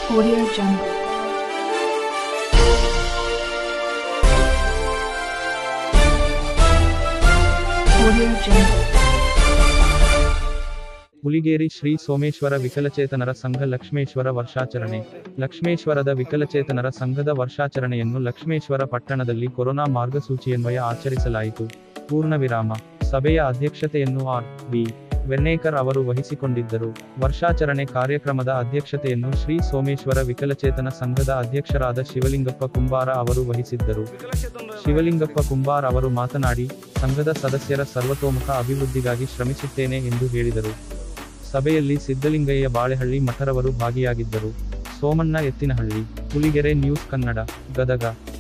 Audio Jungle. Audio Jungle. Huligeri Shri Someshwara ವಿಕಲಚೇತನರ ಸಂಘ ಲಕ್ಷ್ಮೇಶ್ವರ ವರ್ಷಾಚರಣೆ ಲಕ್ಷ್ಮೇಶ್ವರದ ವಿಕಲಚೇತನರ ಸಂಘದ ವರ್ಷಾಚರಣೆಯನ್ನು ಲಕ್ಷ್ಮೇಶ್ವರ ಪಟ್ಟಣದಲ್ಲಿ ಕೊರೋನಾ ಮಾರ್ಗಸೂಚಿಯನ್ವಯ ಆಚರಿಸಲಾಯಿತು ಪೂರ್ಣವಿರಾಮ ಸಭೆಯ ಅಧ್ಯಕ್ಷತೆಯನ್ನು ಆರ್ ಬಿ ವೆರ್ನೇಕರ್ ಅವರು ವಹಿಸಿಕೊಂಡಿದ್ದರು ವರ್ಷಾಚರಣೆ ಕಾರ್ಯಕ್ರಮದ ಅಧ್ಯಕ್ಷತೆಯನ್ನು ಶ್ರೀ ಸೋಮೇಶ್ವರ ವಿಕಲಚೇತನ ಸಂಘದ ಅಧ್ಯಕ್ಷರಾದ ಶಿವಲಿಂಗಪ್ಪ ಕುಂಬಾರ ಅವರು ವಹಿಸಿದ್ದರು ಶಿವಲಿಂಗಪ್ಪ ಕುಂಬಾರ್ ಅವರು ಮಾತನಾಡಿ ಸಂಘದ ಸದಸ್ಯರ ಸರ್ವತೋಮುಖ ಅಭಿವೃದ್ಧಿಗಾಗಿ ಶ್ರಮಿಸುತ್ತೇನೆ ಎಂದು ಹೇಳಿದರು ಸಭೆಯಲ್ಲಿ ಸಿದ್ದಲಿಂಗಯ್ಯ ಬಾಳೆಹಳ್ಳಿ ಮಠರವರು ಭಾಗಿಯಾಗಿದ್ದರು ಸೋಮಣ್ಣ ಎತ್ತಿನಹಳ್ಳಿ ಹುಲಿಗೆರೆ ನ್ಯೂಸ್ ಕನ್ನಡ ಗದಗ